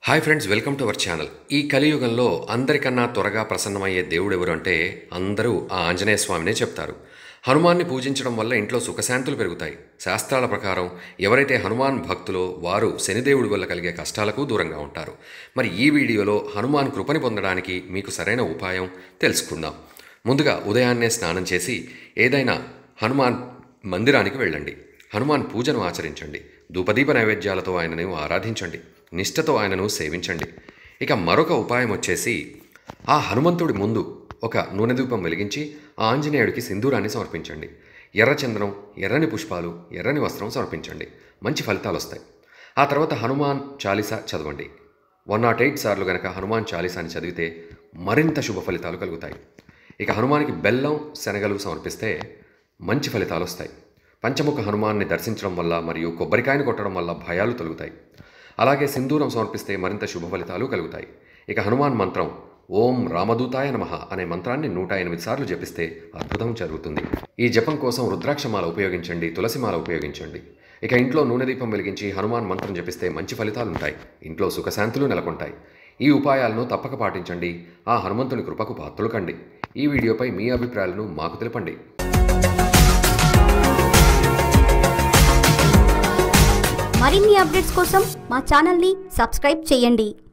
hi friends welcome to our channel ఈ కలియుగంలో అందరికన్నా త్వరగా ప్రసన్నమయ్యే దేవుడు ఎవరు అంటే అందరూ ఆ ఆంజనేయ స్వామినే చెప్తారు హనుమాన్ని పూజించడం వల్ల ఇంట్లో సుఖశాంతులు పెరుగుతాయి శాస్త్రాల ప్రకారం ఎవరైతే హనుమాన్ భక్తులో వారు శనిదేవుడి వల్ల కలిగే కష్టాలకు దూరంగా ఉంటారు మరి ఈ వీడియోలో హనుమాన్ కృపని పొందడానికి మీకు సరైన ఉపాయం తెలుసుకుందాం ముందుగా ఉదయాన్నే స్నానం చేసి ఏదైనా హనుమాన్ మందిరానికి వెళ్ళండి హనుమాన్ పూజను ఆచరించండి ధూపదీప నైవేద్యాలతో ఆయనను ఆరాధించండి నిష్ఠతో ఆయనను సేవించండి ఇక మరొక ఉపాయం వచ్చేసి ఆ హనుమంతుడి ముందు ఒక నూనె ధూపం వెలిగించి ఆ ఆంజనేయుడికి సింధూరాన్ని సమర్పించండి ఎర్రచందనం ఎర్రని పుష్పాలు ఎర్రని వస్త్రం సమర్పించండి మంచి ఫలితాలు వస్తాయి ఆ తర్వాత హనుమాన్ చాలీసా చదవండి వన్ నాట్ ఎయిట్ సార్లు గనక హనుమాన్ చాలీసాని చదివితే మరింత శుభ ఫలితాలు కలుగుతాయి ఇక హనుమానికి బెల్లం శనగలు సమర్పిస్తే మంచి ఫలితాలు వస్తాయి పంచముఖ హనుమాన్ని దర్శించడం వల్ల మరియు కొబ్బరికాయను కొట్టడం వల్ల భయాలు తొలుగుతాయి అలాగే సింధూరం సమర్పిస్తే మరింత శుభ ఫలితాలు కలుగుతాయి ఇక హనుమాన్ మంత్రం ఓం రామదూతాయ నమః అనే మంత్రాన్ని నూట ఎనిమిది సార్లు జపిస్తే అద్భుతం జరుగుతుంది ఈ జపం కోసం రుద్రాక్షమాల ఉపయోగించండి తులసిమాల ఉపయోగించండి ఇక ఇంట్లో నూనె దీపం వెలిగించి హనుమాన్ మంత్రం జపిస్తే మంచి ఫలితాలు ఉంటాయి ఇంట్లో సుఖశాంతులు నెలకొంటాయి ఈ ఉపాయాలను తప్పక పాటించండి ఆ హనుమంతుని కృపకు పాత్రులు కండి ఈ వీడియోపై మీ అభిప్రాయాలను మాకు తెలపండి మరిన్ని అప్డేట్స్ కోసం మా ఛానల్ని సబ్స్క్రైబ్ చేయండి